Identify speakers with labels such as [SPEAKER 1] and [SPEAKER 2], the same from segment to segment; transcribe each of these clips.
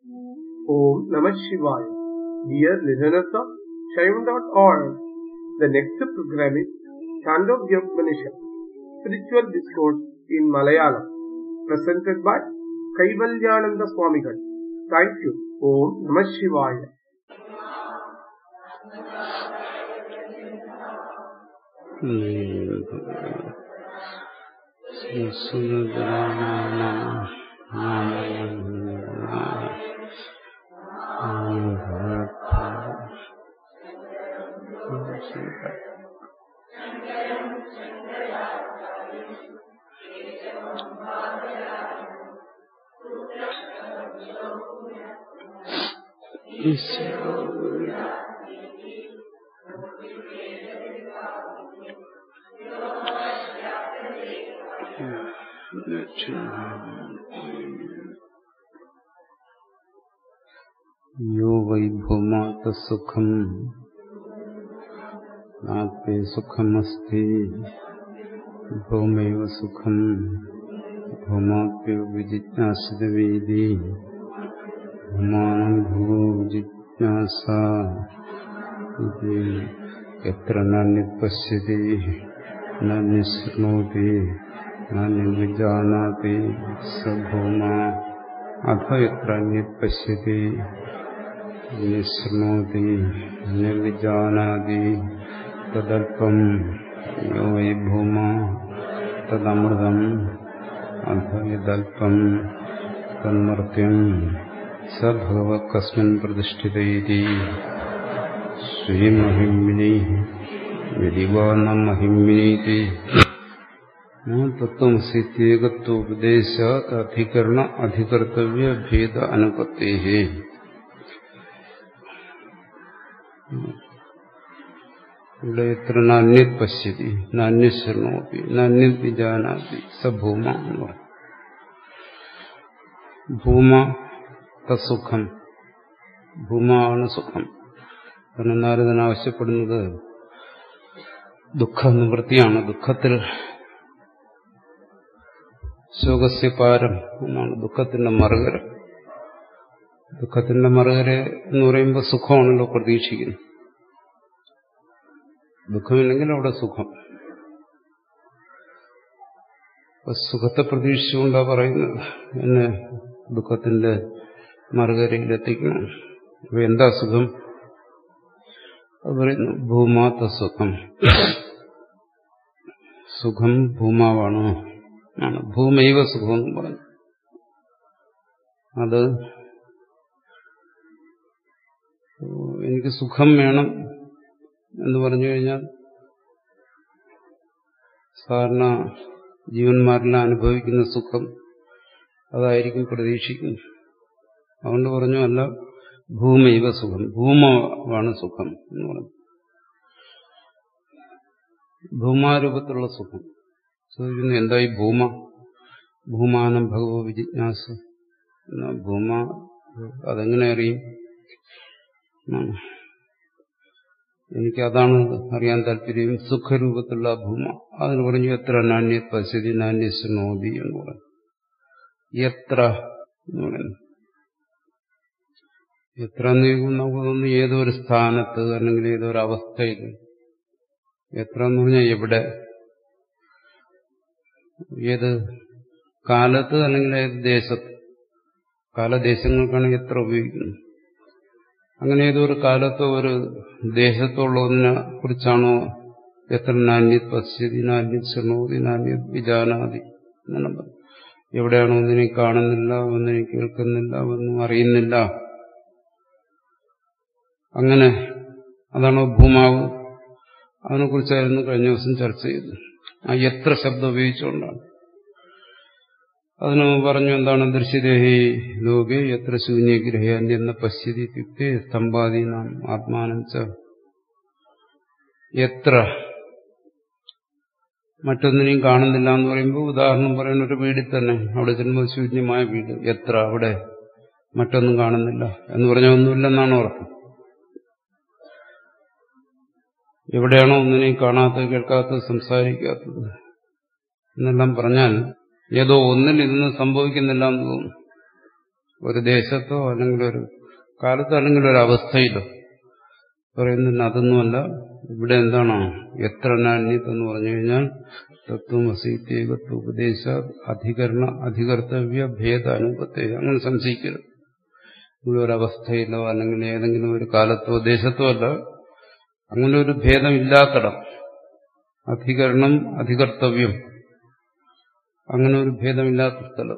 [SPEAKER 1] Om Namah Shivaya. Dear listeners of Shaivan.org, the next program is Chandogya Upanishad, Spiritual Discourse in Malayalam, presented by Kaivalyananda Swamigal. Thank you. Om Namah Shivaya.
[SPEAKER 2] യോ വൈ ഭൂമാത സുഖം നാത്മേ സുഖമസ്തി ഭൂമൈവ സുഖം ഭൂമാപ്യോ വിജിജ്ഞാസിതവേദി ഭൂമാനം ഭൂ ജിജ്ഞാസ എത്ര നന്യപശ്യതി നന്യശൃണോതി നന്യവിജാനാതി സ ഭൂമ അഥ എത്ര അന്യപശ്യതി നിശൃണോതി നിർവിജാനാതി തദൽപ്പം യോ വൈ ഭൂമ തദമൃതം അഥ യദൽപ്പം തന്മർത്യം സ ഭഗവ കസ്മിൻ പ്രതിഷ്ഠിതൈതി ശ്രീമഹിമിനി യദിവാ ന മഹിമിനീതി തത്വമസിത്യേകത്വോപദേശ അധികരണ അധികർത്തവ്യ ഭേദ അനുപത്തേ ഇവിടെ എത്ര നാന്യത് പശ്യതി നാന്യശരണോപി നാന്യത് വിജാനാതി സ ഭൂമ എന്ന് പറയും ഭൂമ തസുഖം ഭൂമ ആണ് സുഖം കാരണം നാരദൻ ആവശ്യപ്പെടുന്നത് ദുഃഖ നിവൃത്തിയാണ് ദുഃഖത്തിൽ ശോകസ്യ പാരം എന്നാണ് ദുഃഖത്തിന്റെ മറുകര ദുഃഖത്തിന്റെ മറുകര എന്ന് പറയുമ്പോൾ സുഖമാണല്ലോ പ്രതീക്ഷിക്കുന്നത് ദുഃഖമില്ലെങ്കിൽ അവിടെ സുഖം സുഖത്തെ പ്രതീക്ഷിച്ചുകൊണ്ടാ പറയുന്നത് എന്നെ ദുഃഖത്തിന്റെ മറുകരയിലെത്തിക്കണം അപ്പൊ എന്താ സുഖം അത് പറയുന്നു ഭൂമാത്ത സുഖം സുഖം ഭൂമാവാണ് ആണ് ഭൂമൈവ സുഖം എന്ന് പറഞ്ഞു അത് എനിക്ക് സുഖം വേണം എന്ന് പറഞ്ഞു കഴിഞ്ഞാൽ സാധാരണ ജീവന്മാരെല്ലാം അനുഭവിക്കുന്ന സുഖം അതായിരിക്കും പ്രതീക്ഷിക്കുന്നത് അതുകൊണ്ട് പറഞ്ഞു അല്ല ഭൂമൈവ സുഖം ഭൂമമാണ് സുഖം എന്ന് പറഞ്ഞു ഭൂമാരൂപത്തിലുള്ള സുഖം ചോദിക്കുന്നു എന്തായി ഭൂമ ഭൂമാനം ഭഗവോ വിജിജ്ഞാസ ഭൂമ അതെങ്ങനെ അറിയും എനിക്ക് അതാണ് അറിയാൻ താല്പര്യം സുഖരൂപത്തിലുള്ള ഭൂമ അതിന് പറഞ്ഞു എത്ര നാണ്യ പശ്യതി നാണ്യശ്നോതി എന്ന് പറഞ്ഞു എത്ര എന്ന് പറയുന്നു എത്ര നമുക്ക് തോന്നുന്നു ഏതോ ഒരു സ്ഥാനത്ത് അല്ലെങ്കിൽ ഏതോ ഒരു അവസ്ഥയിൽ എത്ര എന്ന് പറഞ്ഞാൽ എവിടെ ഏത് കാലത്ത് അല്ലെങ്കിൽ ഏത് ദേശത്ത് കാലദേശങ്ങൾക്കാണ് എത്ര ഉപയോഗിക്കുന്നത് അങ്ങനെ ഏതോ ഒരു കാലത്തോ ഒരു ദേശത്തോ ഉള്ള ഒന്നിനെ കുറിച്ചാണോ എത്ര നാന്യത് പശ്യതി നാന്യത് ശൃണോതി നാന്യത് വിജാനാതി എന്നെല്ലാം എവിടെയാണോ ഒന്നിനെ കാണുന്നില്ല ഒന്നിനെ കേൾക്കുന്നില്ല ഒന്നും അറിയുന്നില്ല അങ്ങനെ അതാണോ ഭൂമാവ് അതിനെക്കുറിച്ചായിരുന്നു കഴിഞ്ഞ ദിവസം ചർച്ച ചെയ്തത് ആ എത്ര ശബ്ദം ഉപയോഗിച്ചുകൊണ്ടാണ് അതിന് പറഞ്ഞു എന്താണ് ദൃശ്യദേഹി ലോകെ എത്ര ശൂന്യഗ്രഹ അന്യെന്ന പശ്യതി ഇത്യുക്തെ സ്തംഭാദീനാം ആത്മാനം ച എത്ര മറ്റൊന്നിനെയും കാണുന്നില്ല എന്ന് പറയുമ്പോൾ ഉദാഹരണം പറയുന്ന ഒരു വീടിൽ തന്നെ അവിടെ ചെല്ലുമ്പോൾ ശൂന്യമായ വീട് എത്ര അവിടെ മറ്റൊന്നും കാണുന്നില്ല എന്ന് പറഞ്ഞാൽ ഒന്നുമില്ലെന്നാണ് അർത്ഥം എവിടെയാണോ ഒന്നിനെയും കാണാത്തത് കേൾക്കാത്തത് സംസാരിക്കാത്തത് എന്നെല്ലാം പറഞ്ഞാൽ ഏതോ ഒന്നിൽ ഇതൊന്നും സംഭവിക്കുന്നില്ല എന്ന് തോന്നുന്നു ഒരു ദേശത്തോ അല്ലെങ്കിൽ ഒരു കാലത്തോ അല്ലെങ്കിൽ ഒരു അവസ്ഥയിലോ പറയുന്നതിന് അതൊന്നുമല്ല ഇവിടെ എന്താണോ എത്ര നാന്യത്ത് എന്ന് പറഞ്ഞു കഴിഞ്ഞാൽ തത്വമസീത്യേകത്വ ഉപദേശ അധികരണ അധികർത്തവ്യ ഭേദ അനുപത്തെ അങ്ങനെ സംശയിക്കരുത് ഇവിടെ ഒരു അവസ്ഥയിലോ അല്ലെങ്കിൽ ഏതെങ്കിലും ഒരു കാലത്തോ ദേശത്തോ അല്ല അങ്ങനെ ഒരു ഭേദമില്ലാത്തടം അധികരണം അധികർത്തവ്യം അങ്ങനെ ഒരു ഭേദമില്ലാത്ത സ്ഥലം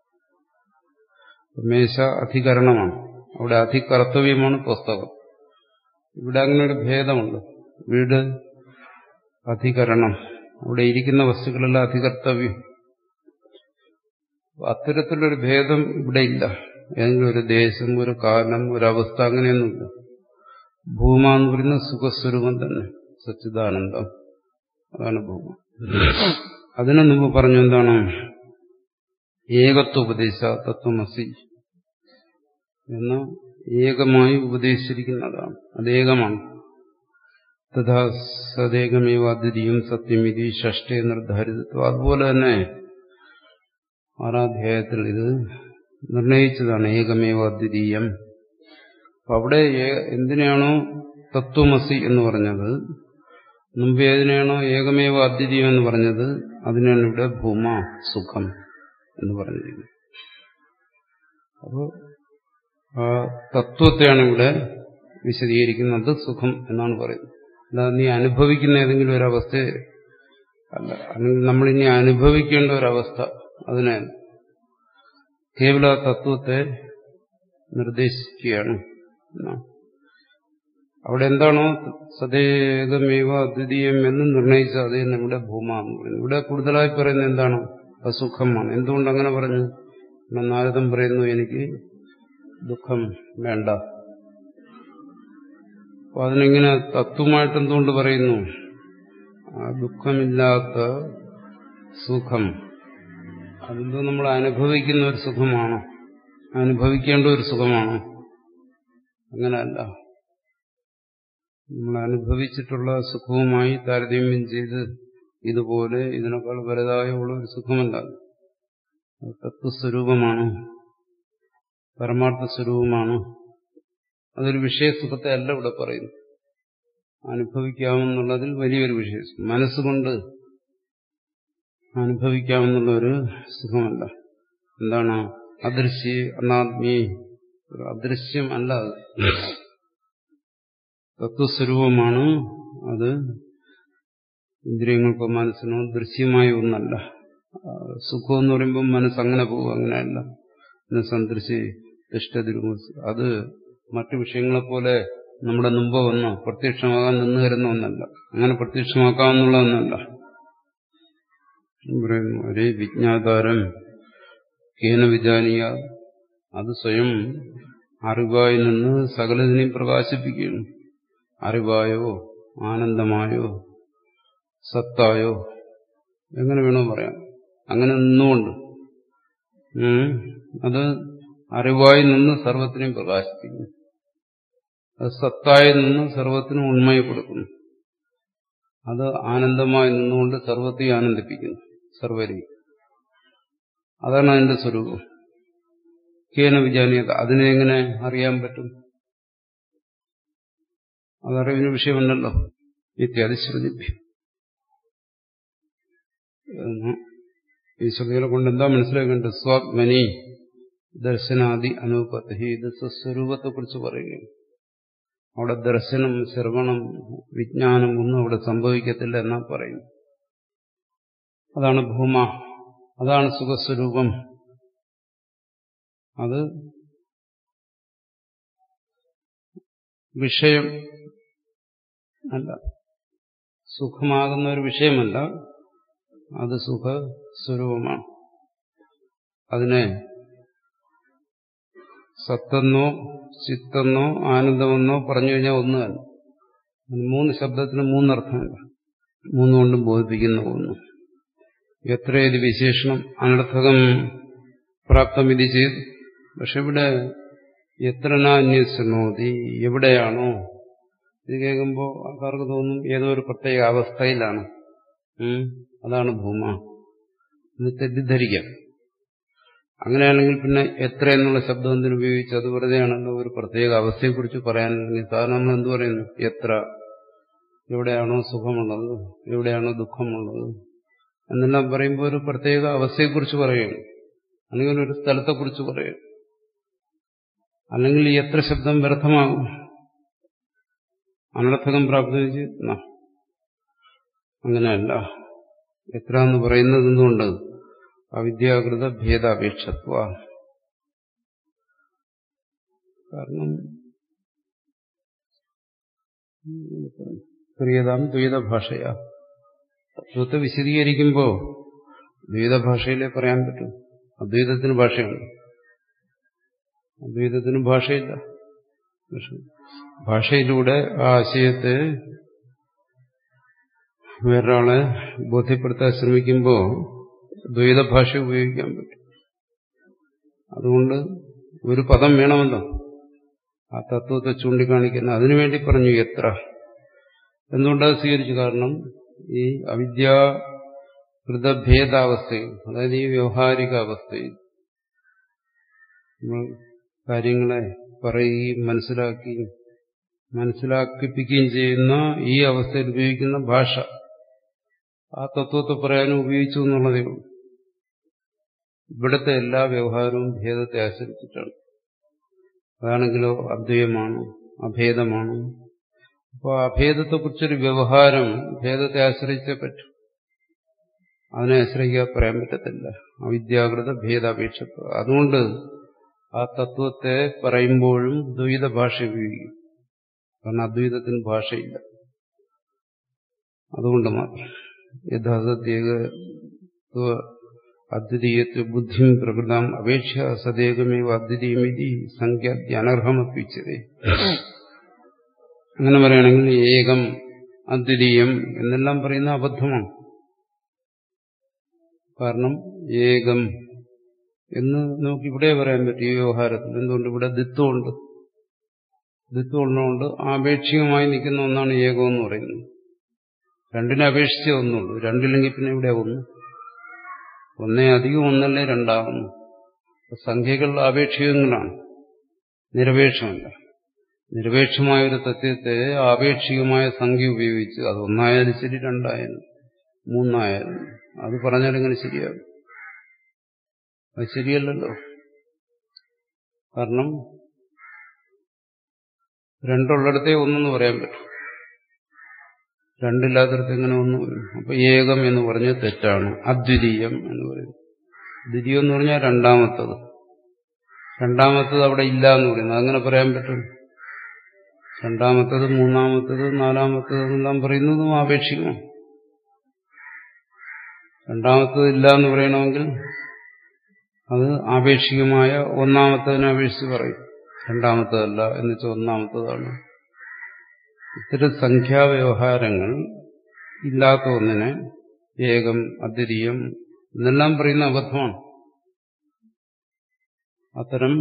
[SPEAKER 2] മേശ അധികരണമാണ് അവിടെ അധികർത്തവ്യമാണ് പുസ്തകം ഇവിടെ അങ്ങനെ ഒരു ഭേദമുണ്ട് വീട് അധികരണം അവിടെ ഇരിക്കുന്ന വസ്തുക്കളെല്ലാം അധികർത്തവ്യം അത്തരത്തിലൊരു ഭേദം ഇവിടെ ഇല്ല ഏതെങ്കിലും ഒരു ദേശം ഒരു കാലം ഒരവസ്ഥ അങ്ങനെയൊന്നുമില്ല ഭൂമ എന്ന് പറയുന്ന സുഖസ്വരൂപം തന്നെ സച്ചിദാനന്ദം അതാണ് ഭൂമ അതിനു മുമ്പ് പറഞ്ഞു എന്താണ് ഏകത്വ ഉപദേശ തത്വമസി എന്ന് ഏകമായി ഉപദേശിച്ചിരിക്കുന്നതാണ് അതേകമാണ് തഥാ സദേകമേവ അദ്വിതീയം സത്യമിതി ഷഷ്ടേ നിർദ്ധാരിതത്വം അതുപോലെ തന്നെ ആറാധ്യായത്തിൽ ഇത് നിർണയിച്ചതാണ് ഏകമേവ അദ്വിതീയം അപ്പൊ അവിടെ എന്തിനാണോ തത്വമസി എന്ന് പറഞ്ഞത് മുമ്പ് ഏതിനാണോ ഏകമേവ അദ്വിതീയം എന്ന് പറഞ്ഞത് അതിനാണ് ഇവിടെ ഭൂമ സുഖം എന്ന് പറഞ്ഞിരിക്കുന്നത് അപ്പോൾ ആ തത്വത്തെയാണ് ഇവിടെ വിശദീകരിക്കുന്നത് സുഖം എന്നാണ് പറയുന്നത് അല്ലാതെ നീ അനുഭവിക്കുന്ന ഏതെങ്കിലും ഒരവസ്ഥ അല്ല അല്ലെങ്കിൽ നമ്മളിനി അനുഭവിക്കേണ്ട ഒരവസ്ഥ അതിനെ കേവല തത്വത്തെ നിർദ്ദേശിക്കുകയാണ് അവിടെ എന്താണോ സദേകമേവ അദ്വിതീയം എന്ന് നിർണയിച്ച അതേ നമ്മുടെ ഭൂമ എന്ന് പറയുന്നത് ഇവിടെ കൂടുതലായി പറയുന്നത് എന്താണ് അസുഖമാണ് എന്തുകൊണ്ട് അങ്ങനെ പറഞ്ഞു നാരദം പറയുന്നു എനിക്ക് ദുഃഖം വേണ്ട അപ്പൊ അതിനെങ്ങനെ തത്വമായിട്ട് എന്തുകൊണ്ട് പറയുന്നു ആ ദുഃഖമില്ലാത്ത സുഖം അതെന്തോ നമ്മൾ അനുഭവിക്കുന്ന ഒരു സുഖമാണോ അനുഭവിക്കേണ്ട ഒരു സുഖമാണോ അങ്ങനെയല്ല നമ്മൾ അനുഭവിച്ചിട്ടുള്ള സുഖവുമായി താരതമ്യം ചെയ്ത് ഇതുപോലെ ഇതിനേക്കാൾ വലുതായ ഉള്ള ഒരു സുഖമല്ല തത്വസ്വരൂപമാണ് പരമാർത്ഥ സ്വരൂപമാണ് അതൊരു വിഷയസുഖത്തെ അല്ല ഇവിടെ പറയുന്നു അനുഭവിക്കാമെന്നുള്ളതിൽ വലിയൊരു വിഷയം മനസ്സുകൊണ്ട് അനുഭവിക്കാമെന്നുള്ള ഒരു സുഖമല്ല എന്താണ് അദൃശ്യ അനാത്മീ ഒരു അദൃശ്യം അല്ല അത് തത്വസ്വരൂപമാണ് അത് ഇന്ദ്രിയങ്ങൾക്കോ മനസ്സിനോ ദൃശ്യമായ ഒന്നല്ല സുഖം എന്ന് പറയുമ്പോൾ മനസ്സ് അങ്ങനെ പോകും അങ്ങനെയല്ല സന്ദൃശി ഇഷ്ടതിരുമസ് അത് മറ്റു വിഷയങ്ങളെപ്പോലെ നമ്മുടെ മുമ്പ് വന്നോ പ്രത്യക്ഷമാകാൻ നിന്ന് തരുന്ന ഒന്നല്ല അങ്ങനെ പ്രത്യക്ഷമാക്കാമെന്നുള്ള ഒന്നല്ല പറയുന്നു ഒരേ വിജ്ഞാതാരം കേന വിജാനീയ അത് സ്വയം അറിവായി നിന്ന് സകലതിനെയും പ്രകാശിപ്പിക്കുകയാണ് അറിവായോ ആനന്ദമായോ സത്തായോ എങ്ങനെ വേണോ പറയാം അങ്ങനെ നിന്നുകൊണ്ട് അത് അറിവായി നിന്ന് സർവത്തിനെയും പ്രകാശിപ്പിക്കുന്നു അത് സത്തായി നിന്ന് സർവത്തിനും ഉണ്മയെ കൊടുക്കുന്നു അത് ആനന്ദമായി നിന്നുകൊണ്ട് സർവത്തെയും ആനന്ദിപ്പിക്കുന്നു സർവരെയും അതാണ് അതിന്റെ സ്വരൂപം കേന വിജാനീയത അതിനെ എങ്ങനെ അറിയാൻ പറ്റും അതറിവിന് വിഷയമല്ലല്ലോ ഇത്യാദി ശ്രുതിഭ്യം ഈ ശ്രുതികളെ കൊണ്ട് എന്താ മനസ്സിലാക്കേണ്ടത് സ്വാത്മനി ദർശനാദി അനുപത്തി ഇത് സ്വസ്വരൂപത്തെ കുറിച്ച് പറയുകയാണ് അവിടെ ദർശനം ശ്രവണം വിജ്ഞാനം ഒന്നും അവിടെ സംഭവിക്കത്തില്ല എന്നാ പറയുന്നു അതാണ് ഭൂമ അതാണ് സുഖസ്വരൂപം അത് വിഷയം അല്ല സുഖമാകുന്ന ഒരു വിഷയമല്ല അത് സുഖസ്വരൂപമാണ് അതിനെ സത്തെന്നോ ചിത്തെന്നോ ആനന്ദമെന്നോ പറഞ്ഞു കഴിഞ്ഞാൽ ഒന്നുമല്ല മൂന്ന് ശബ്ദത്തിന് മൂന്നർത്ഥമുണ്ട് മൂന്നുകൊണ്ടും ബോധിപ്പിക്കുന്ന ഒന്ന് എത്രയേത് വിശേഷണം അനർത്ഥകം പ്രാപ്തമിതി ചെയ്തു പക്ഷെ ഇവിടെ എത്ര നാന്യശ്രണോതി എവിടെയാണോ ഇത് കേൾക്കുമ്പോൾ ആൾക്കാർക്ക് തോന്നും ഏതോ ഒരു പ്രത്യേക അവസ്ഥയിലാണ് അതാണ് ഭൂമ ഇത് തെറ്റിദ്ധരിക്കാം അങ്ങനെയാണെങ്കിൽ പിന്നെ എത്ര എന്നുള്ള ശബ്ദം എന്തിനു ഉപയോഗിച്ച് അത് വെറുതെയാണല്ലോ ഒരു പ്രത്യേക അവസ്ഥയെക്കുറിച്ച് പറയാനുണ്ടെങ്കിൽ സാധാരണ നമ്മൾ എന്ത് പറയുന്നു എത്ര എവിടെയാണോ സുഖമുള്ളത് എവിടെയാണോ ദുഃഖമുള്ളത് എന്നെല്ലാം പറയുമ്പോൾ ഒരു പ്രത്യേക അവസ്ഥയെക്കുറിച്ച് പറയുന്നു അല്ലെങ്കിൽ ഒരു സ്ഥലത്തെക്കുറിച്ച് പറയും അല്ലെങ്കിൽ ഈ എത്ര ശബ്ദം വ്യർത്ഥമാകും അനർത്ഥകം പ്രാപ്തിച്ച് അങ്ങനെയല്ല എത്ര എന്ന് പറയുന്നത് എന്തുകൊണ്ട് അവിദ്യാകൃത ഭേദാപേക്ഷത്വ കാരണം ക്രിയതാം ദ്വൈതഭാഷയാ തത്വത്തെ വിശദീകരിക്കുമ്പോൾ ദ്വൈതഭാഷയിലേ പറയാൻ പറ്റും അദ്വൈതത്തിന് ഭാഷയുണ്ട് അദ്വൈതത്തിന് ഭാഷയില്ല ഭാഷയിലൂടെ ആ ആശയത്തെ വേറൊരാളെ ബോധ്യപ്പെടുത്താൻ ശ്രമിക്കുമ്പോൾ ദ്വൈത ഭാഷ ഉപയോഗിക്കാൻ പറ്റും അതുകൊണ്ട് ഒരു പദം വേണമല്ലോ ആ തത്വത്തെ ചൂണ്ടിക്കാണിക്കുന്ന അതിനുവേണ്ടി പറഞ്ഞു എത്ര എന്തുകൊണ്ടത് സ്വീകരിച്ചു കാരണം ഈ അവിദ്യാകൃതഭേദാവസ്ഥയിൽ അതായത് ഈ വ്യവഹാരിക അവസ്ഥയിൽ നമ്മൾ കാര്യങ്ങളെ പറയുകയും മനസ്സിലാക്കുകയും മനസ്സിലാക്കിപ്പിക്കുകയും ചെയ്യുന്ന ഈ അവസ്ഥയിൽ ഉപയോഗിക്കുന്ന ഭാഷ ആ തത്വത്തെ പറയാനും ഉപയോഗിച്ചു എന്നുള്ളതേ ഉള്ളൂ ഇവിടുത്തെ എല്ലാ വ്യവഹാരവും ഭേദത്തെ ആശ്രയിച്ചിട്ടാണ് അതാണെങ്കിലോ അദ്വൈതമാണ് അഭേദമാണ് അപ്പോൾ അഭേദത്തെക്കുറിച്ചൊരു വ്യവഹാരം ഭേദത്തെ ആശ്രയിച്ചേ പറ്റൂ അതിനെ ആശ്രയിക്കാൻ പറയാൻ പറ്റത്തില്ല അവിദ്യാകൃത ഭേദാപേക്ഷത്വം അതുകൊണ്ട് ആ തത്വത്തെ പറയുമ്പോഴും ദ്വൈത ഭാഷ ഉപയോഗിക്കും കാരണം അദ്വൈതത്തിന് ഭാഷയില്ല അതുകൊണ്ട് മാത്രം യഥാസത്യേക അദ്വിതീയത്വ ബുദ്ധിം പ്രകൃതം അപേക്ഷ സദേകമേവ അദ്വിതീയമിതി സംഖ്യാദ്യ അനർഹമപ്പിച്ചതേ അങ്ങനെ പറയുകയാണെങ്കിൽ ഏകം അദ്വിതീയം എന്നെല്ലാം പറയുന്ന അബദ്ധമാണ് കാരണം ഏകം എന്ന് നമുക്ക് ഇവിടെ പറയാൻ പറ്റും ഈ വ്യവഹാരത്തിൽ എന്തുകൊണ്ട് ഇവിടെ ദിത്വമുണ്ട് ദിത്വം ഉള്ളതുകൊണ്ട് ആപേക്ഷികമായി നിൽക്കുന്ന ഒന്നാണ് ഏകം എന്ന് പറയുന്നത് രണ്ടിനെ അപേക്ഷിച്ചേ ഒന്നുള്ളൂ രണ്ടില്ലെങ്കിൽ പിന്നെ ഇവിടെ ഒന്ന് ഒന്നേ അധികം ഒന്നല്ലേ രണ്ടാകുന്നു സംഖ്യകൾ ആപേക്ഷികങ്ങളാണ് നിരപേക്ഷമല്ല നിരപേക്ഷമായ ഒരു തത്വത്തെ ആപേക്ഷികമായ സംഖ്യ ഉപയോഗിച്ച് അത് ഒന്നായാലും ശരി രണ്ടായാലും മൂന്നായാലും അത് പറഞ്ഞാലെങ്ങനെ ശരിയാകും അത് ശരിയല്ലല്ലോ കാരണം രണ്ടുള്ളിടത്തേ ഒന്നെന്ന് പറയാൻ പറ്റും രണ്ടില്ലാത്തടത്ത് എങ്ങനെ ഒന്ന് വരും അപ്പൊ ഏകം എന്ന് പറഞ്ഞാൽ തെറ്റാണ് അദ്വിതീയം എന്ന് പറയുന്നത് ദ്വിതീയം എന്ന് പറഞ്ഞാൽ രണ്ടാമത്തത് രണ്ടാമത്തത് അവിടെ ഇല്ല എന്ന് പറയുന്നത് അങ്ങനെ പറയാൻ പറ്റും രണ്ടാമത്തത് മൂന്നാമത്തത് നാലാമത്തത് എന്നെല്ലാം പറയുന്നതും ആപേക്ഷികമാണ് രണ്ടാമത്തത് ഇല്ല എന്ന് പറയണമെങ്കിൽ അത് ആപേക്ഷികമായ ഒന്നാമത്തതിനെ അപേക്ഷിച്ച് പറയും രണ്ടാമത്തതല്ല എന്ന് വെച്ചാൽ ഒന്നാമത്തതാണ് ഇത്തരം സംഖ്യാവ്യവഹാരങ്ങൾ ഇല്ലാത്ത ഒന്നിനെ ഏകം അദ്വിതീയം എന്നെല്ലാം പറയുന്ന അബദ്ധമാണ് അത്തരം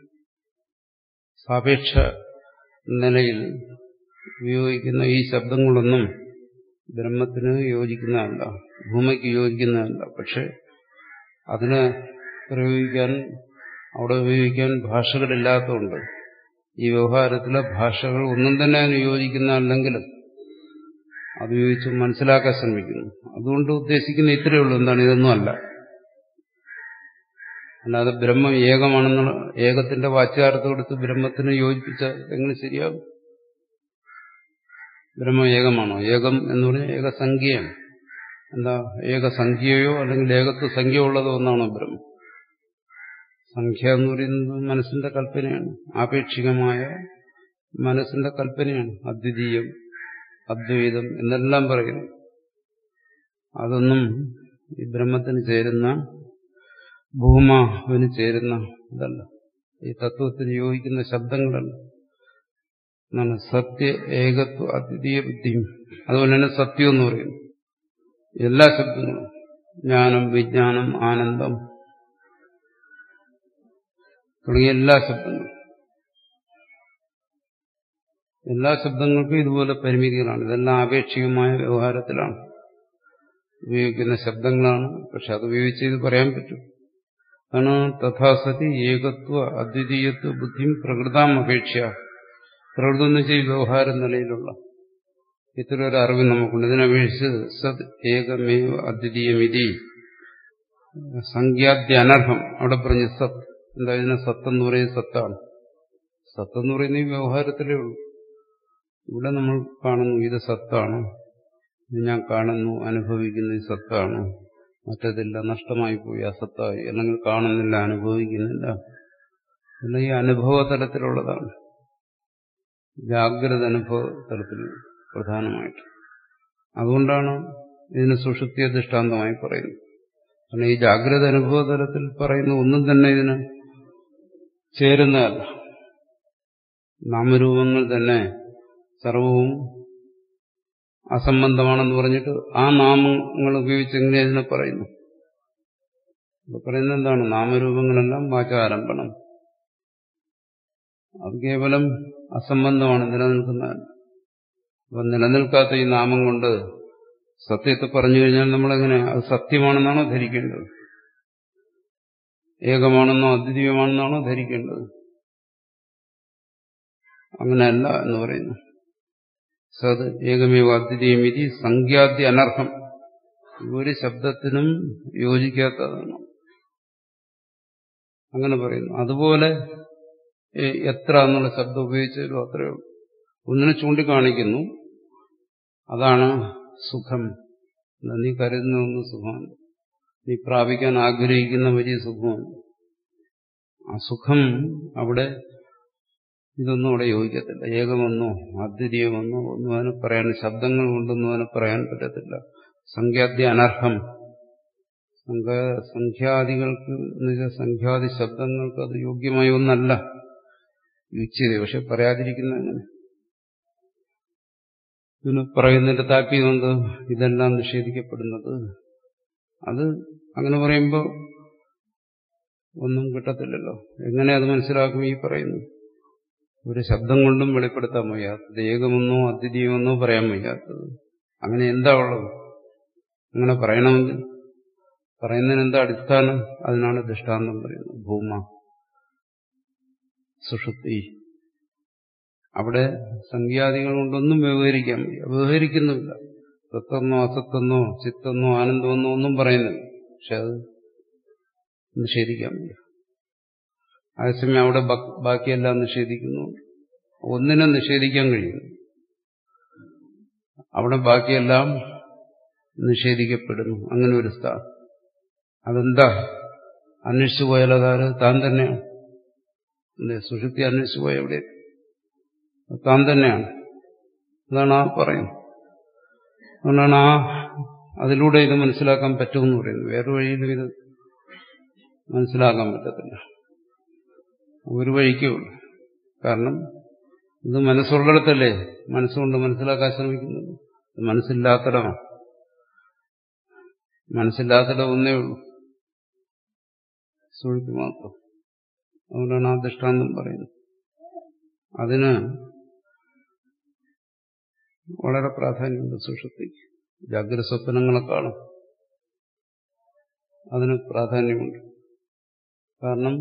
[SPEAKER 2] സാപേക്ഷ നിലയിൽ ഉപയോഗിക്കുന്ന ഈ ശബ്ദങ്ങളൊന്നും ബ്രഹ്മത്തിന് യോജിക്കുന്നതല്ല ഭൂമിക്ക് യോജിക്കുന്നതല്ല പക്ഷെ അതിനെ പ്രയോഗിക്കാൻ അവിടെ ഉപയോഗിക്കാൻ ഭാഷകളില്ലാത്തതുകൊണ്ട് ഈ വ്യവഹാരത്തിലെ ഭാഷകൾ ഒന്നും തന്നെ അതിന് യോജിക്കുന്നതല്ലെങ്കിലും അത് ഉപയോഗിച്ച് മനസ്സിലാക്കാൻ ശ്രമിക്കുന്നു അതുകൊണ്ട് ഉദ്ദേശിക്കുന്ന ഇത്രയേ ഉള്ളൂ എന്താണ് ഇതൊന്നും അല്ല അല്ലാതെ ബ്രഹ്മം ഏകമാണെന്നുള്ള ഏകത്തിന്റെ വാച്യാർത്ഥമെടുത്ത് ബ്രഹ്മത്തിന് യോജിപ്പിച്ച എങ്ങനെ ശരിയാകും ബ്രഹ്മം ഏകമാണോ ഏകം എന്ന് പറഞ്ഞാൽ ഏകസംഖ്യയാണ് എന്താ ഏകസംഖ്യയോ അല്ലെങ്കിൽ ഏകത്വ സംഖ്യ ഉള്ളതോ ഒന്നാണോ ബ്രഹ്മം സംഖ്യ എന്ന് പറയുന്നത് മനസ്സിന്റെ കൽപ്പനയാണ് ആപേക്ഷികമായ മനസ്സിന്റെ കൽപ്പനയാണ് അദ്വിതീയം അദ്വൈതം എന്നെല്ലാം പറയുന്നു അതൊന്നും ഈ ബ്രഹ്മത്തിന് ചേരുന്ന ഭൂമാവിന് ചേരുന്ന ഇതല്ല ഈ തത്വത്തിന് യോജിക്കുന്ന ശബ്ദങ്ങളല്ല എന്നാണ് സത്യ ഏകത്വ അദ്വിതീയ ബുദ്ധിയും അതുപോലെ തന്നെ സത്യം എന്ന് പറയുന്നു എല്ലാ ശബ്ദങ്ങളും ജ്ഞാനം വിജ്ഞാനം ആനന്ദം തുടങ്ങിയ എല്ലാ ശബ്ദങ്ങളും എല്ലാ ശബ്ദങ്ങൾക്കും ഇതുപോലെ പരിമിതികളാണ് ഇതെല്ലാം ആപേക്ഷികമായ വ്യവഹാരത്തിലാണ് ഉപയോഗിക്കുന്ന ശബ്ദങ്ങളാണ് പക്ഷെ അത് ഉപയോഗിച്ച് ഇത് പറയാൻ പറ്റും ആണ് തഥാസതി ഏകത്വ അദ്വിതീയത്വ ബുദ്ധിയും പ്രകൃതാം അപേക്ഷ പ്രകൃതം എന്ന് വെച്ചാൽ ഈ വ്യവഹാര നിലയിലുള്ള ഇത്തരം ഒരു അറിവ് നമുക്കുണ്ട് ഇതിനപേക്ഷിച്ച് സത് ഏകമേവ അദ്വിതീയമിതി സംഖ്യാദ്യ അനർഹം അവിടെ പറഞ്ഞ് സത് എന്താ ഇതിനെ സത്ത് എന്ന് പറയുന്നത് സത്താണ് സത്ത് എന്ന് പറയുന്നത് ഈ വ്യവഹാരത്തിലേ ഉള്ളൂ ഇവിടെ നമ്മൾ കാണുന്നു ഇത് സത്താണ് ഇത് ഞാൻ കാണുന്നു അനുഭവിക്കുന്നു ഇത് സത്താണ് മറ്റതില്ല നഷ്ടമായി പോയി അസത്തായി അല്ലെങ്കിൽ കാണുന്നില്ല അനുഭവിക്കുന്നില്ല എല്ലാം ഈ അനുഭവ തലത്തിലുള്ളതാണ് ജാഗ്രത അനുഭവ തലത്തിൽ പ്രധാനമായിട്ട് അതുകൊണ്ടാണ് ഇതിന് സുഷുപ്തിയ ദൃഷ്ടാന്തമായി പറയുന്നത് കാരണം ഈ ജാഗ്രത അനുഭവ തലത്തിൽ പറയുന്ന ഒന്നും തന്നെ ഇതിന് ചേരുന്നതല്ല നാമരൂപങ്ങൾ തന്നെ സർവവും അസംബന്ധമാണെന്ന് പറഞ്ഞിട്ട് ആ നാമങ്ങൾ ഉപയോഗിച്ച് എങ്ങനെ ഇതിനെ പറയുന്നു പറയുന്നത് എന്താണ് നാമരൂപങ്ങളെല്ലാം വാചാരംഭണം അത് കേവലം അസംബന്ധമാണ് നിലനിൽക്കുന്നതല്ല അപ്പൊ നിലനിൽക്കാത്ത ഈ നാമം കൊണ്ട് സത്യത്തെ പറഞ്ഞു കഴിഞ്ഞാൽ നമ്മളെങ്ങനെ അത് സത്യമാണെന്നാണോ ധരിക്കേണ്ടത് ഏകമാണെന്നോ അദ്വിതീയമാണെന്നാണോ ധരിക്കേണ്ടത് അങ്ങനെയല്ല എന്ന് പറയുന്നു സത് ഏകമേവ അദ്വിതീയം ഇതി സംഖ്യാദ്യ അനർഹം ഒരു ശബ്ദത്തിനും യോജിക്കാത്തതാണ് അങ്ങനെ പറയുന്നു അതുപോലെ എത്ര എന്നുള്ള ശബ്ദം ഉപയോഗിച്ചാലും അത്രയേ ഉള്ളൂ ഒന്നിനെ ചൂണ്ടിക്കാണിക്കുന്നു അതാണ് സുഖം നീ കരുതുന്ന ഒന്ന് സുഖമാണ് നീ പ്രാപിക്കാൻ ആഗ്രഹിക്കുന്ന വലിയ സുഖമാണ് ആ സുഖം അവിടെ ഇതൊന്നും അവിടെ യോജിക്കത്തില്ല ഏകമെന്നോ അദ്വിതീയമെന്നോ ഒന്നും അതിനെ പറയാൻ ശബ്ദങ്ങൾ കൊണ്ടൊന്നും അതിനെ പറയാൻ പറ്റത്തില്ല സംഖ്യാദ്യ അനർഹം സംഖ്യാദികൾക്ക് എന്നുവെച്ചാൽ സംഖ്യാദി ശബ്ദങ്ങൾക്ക് അത് യോഗ്യമായ ഒന്നല്ല യുച്ചത് പക്ഷെ പറയാതിരിക്കുന്ന അങ്ങനെ ഇതിന് പറയുന്നതിന്റെ താല്പര്യം എന്ത് ഇതെല്ലാം നിഷേധിക്കപ്പെടുന്നത് അത് അങ്ങനെ പറയുമ്പോൾ ഒന്നും കിട്ടത്തില്ലല്ലോ എങ്ങനെ അത് മനസ്സിലാക്കും ഈ പറയുന്നു ഒരു ശബ്ദം കൊണ്ടും വെളിപ്പെടുത്താൻ വയ്യാത്തത് ഏകമെന്നോ അദ്വിതീയമെന്നോ പറയാൻ വയ്യാത്തത് അങ്ങനെ എന്താ ഉള്ളത് അങ്ങനെ പറയണമെങ്കിൽ പറയുന്നതിന് എന്താ അടിസ്ഥാനം അതിനാണ് ദൃഷ്ടാന്തം പറയുന്നത് ഭൂമ സുഷുപ്തി അവിടെ സംഖ്യാദികൾ കൊണ്ടൊന്നും വ്യവഹരിക്കാൻ വയ്യ വ്യവഹരിക്കുന്നുമില്ല സത്തെന്നോ അസത്തെന്നോ ചിത്തെന്നോ ആനന്ദമെന്നോ ഒന്നും പറയുന്നില്ല പക്ഷെ അത് നിഷേധിക്കാൻ വയ്യ അതേസമയം അവിടെ ബാക്കിയെല്ലാം നിഷേധിക്കുന്നു ഒന്നിനെ നിഷേധിക്കാൻ കഴിയുന്നു അവിടെ ബാക്കിയെല്ലാം നിഷേധിക്കപ്പെടുന്നു അങ്ങനെ ഒരു സ്ഥാനം അതെന്താ അന്വേഷിച്ചു പോയാൽ അതാര് താൻ തന്നെയാണ് സുഷുപ്തി അന്വേഷിച്ചു പോയ എവിടെ താൻ തന്നെയാണ് അതാണ് ആ പറയുന്നത് അതുകൊണ്ടാണ് ആ അതിലൂടെ ഇത് മനസ്സിലാക്കാൻ പറ്റുമെന്ന് പറയുന്നത് വേറെ വഴിയിലും ഇത് മനസ്സിലാക്കാൻ പറ്റത്തില്ല ഒരു വഴിക്കേ ഉള്ളൂ കാരണം ഇത് മനസ്സുള്ളിടത്തല്ലേ മനസ്സുകൊണ്ട് മനസ്സിലാക്കാൻ ശ്രമിക്കുന്നത് മനസ്സില്ലാത്തിടമാണ് മനസ്സില്ലാത്തിടം ഒന്നേ ഉള്ളൂ സുഴുക്ക് മാത്രം അതുകൊണ്ടാണ് ആ ദൃഷ്ടാന്തം പറയുന്നത് അതിന് വളരെ പ്രാധാന്യമുണ്ട് സുഷുപ്തിക്ക് ജാഗ്രത സ്വപ്നങ്ങളെക്കാളും അതിന് പ്രാധാന്യമുണ്ട് കാരണം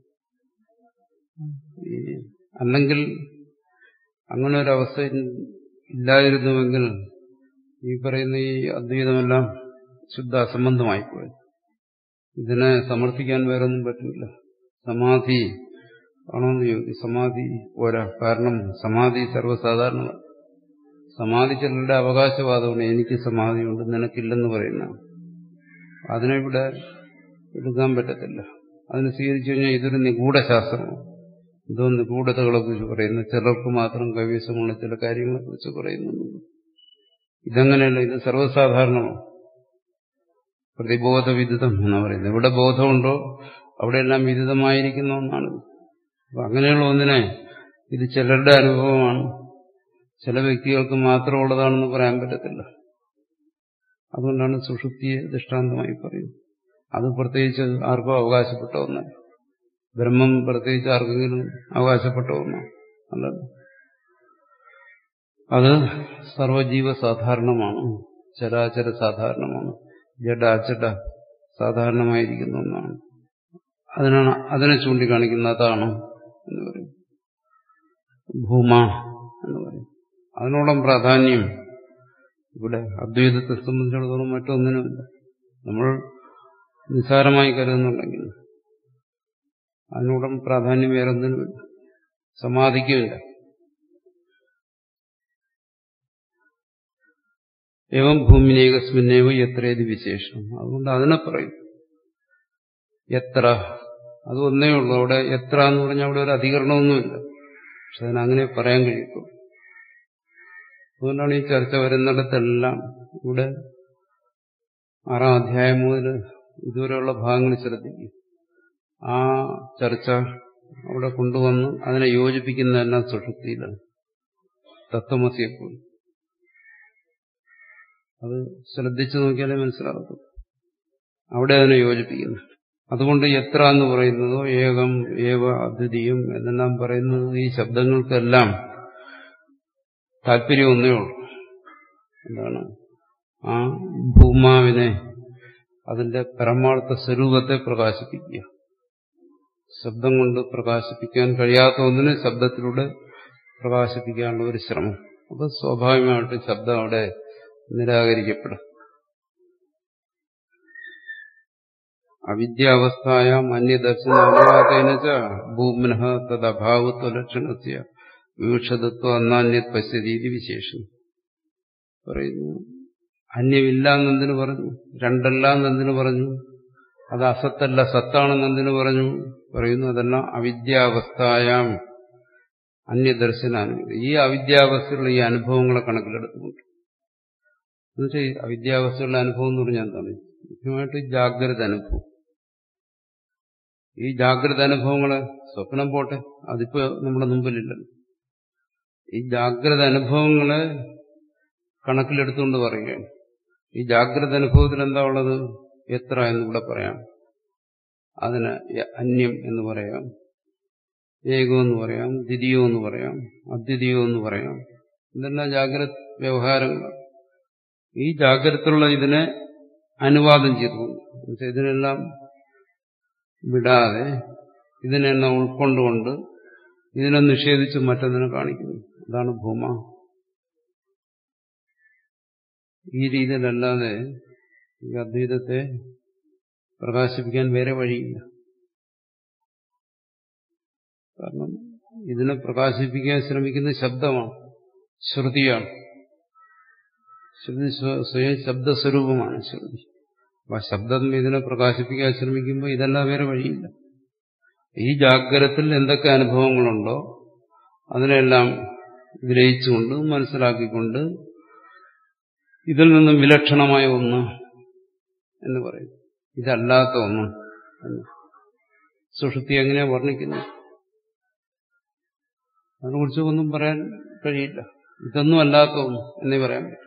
[SPEAKER 2] ഈ അല്ലെങ്കിൽ അങ്ങനെ ഒരു അവസ്ഥ ഇല്ലായിരുന്നുവെങ്കിൽ ഈ പറയുന്ന ഈ അദ്വൈതമെല്ലാം ശുദ്ധ അസംബന്ധമായി പോയത് ഇതിനെ സമർത്ഥിക്കാൻ വേറൊന്നും പറ്റില്ല സമാധി ആണോന്ന് ചോദിക്കും സമാധി പോരാ കാരണം സമാധി സർവ്വസാധാരണമാണ് സമാധി ചിലരുടെ അവകാശവാദമാണ് എനിക്ക് സമാധിയുണ്ട് നിനക്കില്ലെന്ന് പറയുന്ന അതിനെ ഇവിടെ എടുക്കാൻ പറ്റത്തില്ല അതിന് സ്വീകരിച്ചു കഴിഞ്ഞാൽ ഇതൊരു നിഗൂഢശാസ്ത്രമാണ് ഇതോ നിഗൂഢതകളെ കുറിച്ച് പറയുന്നു ചിലർക്ക് മാത്രം കൈവശമുള്ള ചില കാര്യങ്ങളെ കുറിച്ച് പറയുന്നു ഇതങ്ങനെയല്ല ഇത് സർവ്വസാധാരണമാണ് പ്രതിബോധവിദിതം എന്ന് പറയുന്നത് എവിടെ ബോധമുണ്ടോ അവിടെയെല്ലാം വിദിതമായിരിക്കുന്ന ഒന്നാണ് അപ്പൊ അങ്ങനെയുള്ള ഒന്നിനെ ഇത് ചിലരുടെ അനുഭവമാണ് ചില വ്യക്തികൾക്ക് മാത്രമുള്ളതാണെന്ന് പറയാൻ പറ്റത്തില്ല അതുകൊണ്ടാണ് സുഷുപ്തിയെ ദൃഷ്ടാന്തമായി പറയുന്നത് അത് പ്രത്യേകിച്ച് ആർക്കും അവകാശപ്പെട്ട ഒന്നല്ല ബ്രഹ്മം പ്രത്യേകിച്ച് ആർക്കെങ്കിലും അവകാശപ്പെട്ട ഒന്നാണ് അല്ലല്ലോ അത് സർവജീവ സാധാരണമാണ് ചരാചര സാധാരണമാണ് ജഡ അജഡ സാധാരണമായിരിക്കുന്ന ഒന്നാണ് അതിനാണ് അതിനെ ചൂണ്ടിക്കാണിക്കുന്ന അതാണ് എന്ന് പറയും ഭൂമ എന്ന് പറയും അതിനോളം പ്രാധാന്യം ഇവിടെ അദ്വൈതത്തെ സംബന്ധിച്ചിടത്തോളം മറ്റൊന്നിനുമില്ല നമ്മൾ നിസ്സാരമായി കരുതുന്നുണ്ടെങ്കിൽ അതിനോളം പ്രാധാന്യം വേറെ ഒന്നിനുമില്ല സമാധിക്കുമില്ല ഏവം ഭൂമിനേകസ്മിന്നേവ എത്രേത് വിശേഷം അതുകൊണ്ട് അതിനെ പറയും എത്ര അത് ഒന്നേ ഉള്ളൂ അവിടെ എത്ര എന്ന് പറഞ്ഞാൽ അവിടെ ഒരു അധികരണമൊന്നുമില്ല പക്ഷെ അതിനങ്ങനെ പറയാൻ കഴിയും അതുകൊണ്ടാണ് ഈ ചർച്ച വരുന്നിടത്തെല്ലാം ഇവിടെ ആറാം അധ്യായം മുതൽ ഇതുവരെയുള്ള ഭാഗങ്ങൾ ശ്രദ്ധിക്കും ആ ചർച്ച അവിടെ കൊണ്ടുവന്ന് അതിനെ യോജിപ്പിക്കുന്നതെല്ലാം സുഷുപ്തിയിലാണ് തത്വമസിയെപ്പോൾ അത് ശ്രദ്ധിച്ചു നോക്കിയാലേ മനസ്സിലാകത്തുള്ളൂ അവിടെ അതിനെ യോജിപ്പിക്കുന്നു അതുകൊണ്ട് എത്ര എന്ന് പറയുന്നതോ ഏകം ഏവ അദ്വിതീയം എന്നെല്ലാം പറയുന്നത് ഈ ശബ്ദങ്ങൾക്കെല്ലാം താല്പര്യം ഒന്നേ ഉള്ളൂ എന്താണ് ആ ഭൂമാവിനെ അതിന്റെ പരമാർത്ഥ സ്വരൂപത്തെ പ്രകാശിപ്പിക്കുക ശബ്ദം കൊണ്ട് പ്രകാശിപ്പിക്കാൻ കഴിയാത്ത ഒന്നിനെ ശബ്ദത്തിലൂടെ പ്രകാശിപ്പിക്കാനുള്ള ഒരു ശ്രമം അപ്പൊ സ്വാഭാവികമായിട്ടും ശബ്ദം അവിടെ നിരാകരിക്കപ്പെടും അവിദ്യാവസ്ഥായ അന്യദർശന അനുവാദേന ഭൂമിന തദ്ഭാവത്വ ലക്ഷണസ്യ വിവക്ഷതത്വ അന്നാന്യത് പശ്യരീതി വിശേഷം പറയുന്നു അന്യമില്ല എന്നെന്തിനു പറഞ്ഞു രണ്ടല്ല എന്നെന്തിനു പറഞ്ഞു അത് അസത്തല്ല സത്താണെന്നെന്തിനു പറഞ്ഞു പറയുന്നു അതെല്ലാം അവിദ്യാവസ്ഥായാം അന്യദർശനാനുമതി ഈ അവിദ്യാവസ്ഥയുള്ള ഈ അനുഭവങ്ങളെ കണക്കിലെടുത്തുകൊണ്ട് എന്നുവെച്ചാൽ ഈ അവിദ്യാവസ്ഥയുള്ള അനുഭവം എന്ന് പറഞ്ഞാൽ എന്താണ് മുഖ്യമായിട്ട് ജാഗ്രത അനുഭവം ഈ ജാഗ്രത അനുഭവങ്ങളെ സ്വപ്നം പോട്ടെ അതിപ്പോ നമ്മുടെ മുമ്പിലില്ലല്ലോ ഈ ജാഗ്രത അനുഭവങ്ങളെ കണക്കിലെടുത്തുകൊണ്ട് പറയുകയാണ് ഈ ജാഗ്രത അനുഭവത്തിൽ എന്താ ഉള്ളത് എത്ര എന്നിവിടെ പറയാം അതിന് അന്യം എന്ന് പറയാം ഏകോ എന്ന് പറയാം ദ്വിതീയോ എന്ന് പറയാം അദ്വിതീയോ എന്ന് പറയാം ഇതെല്ലാം ജാഗ്രത വ്യവഹാരങ്ങൾ ഈ ജാഗ്രതയുള്ള ഇതിനെ അനുവാദം ചെയ്തു ഇതിനെല്ലാം വിടാതെ ഇതിനെല്ലാം ഉൾക്കൊണ്ടുകൊണ്ട് ഇതിനെ നിഷേധിച്ച് മറ്റൊന്നിനെ കാണിക്കുന്നു അതാണ് ഭൂമ ഈ രീതിയിലല്ലാതെ ഈ അദ്വൈതത്തെ പ്രകാശിപ്പിക്കാൻ വേറെ വഴിയില്ല കാരണം ഇതിനെ പ്രകാശിപ്പിക്കാൻ ശ്രമിക്കുന്ന ശബ്ദമാണ് ശ്രുതിയാണ് ശ്രുതി സ്വയം ശബ്ദസ്വരൂപമാണ് ശ്രുതി അപ്പൊ ശബ്ദം ഇതിനെ പ്രകാശിപ്പിക്കാൻ ശ്രമിക്കുമ്പോൾ ഇതെല്ലാം വേറെ വഴിയില്ല ഈ ജാഗ്രതത്തിൽ എന്തൊക്കെ അനുഭവങ്ങളുണ്ടോ അതിനെല്ലാം ഗ്രഹിച്ചുകൊണ്ട് മനസ്സിലാക്കിക്കൊണ്ട് ഇതിൽ നിന്നും വിലക്ഷണമായ ഒന്ന് എന്ന് പറയും ഇതല്ലാത്ത ഒന്ന് എന്ന് സുഷുപ്തി എങ്ങനെയാ വർണ്ണിക്കുന്നു അതിനെക്കുറിച്ച് ഒന്നും പറയാൻ കഴിയില്ല ഇതൊന്നും അല്ലാത്ത ഒന്ന് എന്നേ പറയാൻ പറ്റും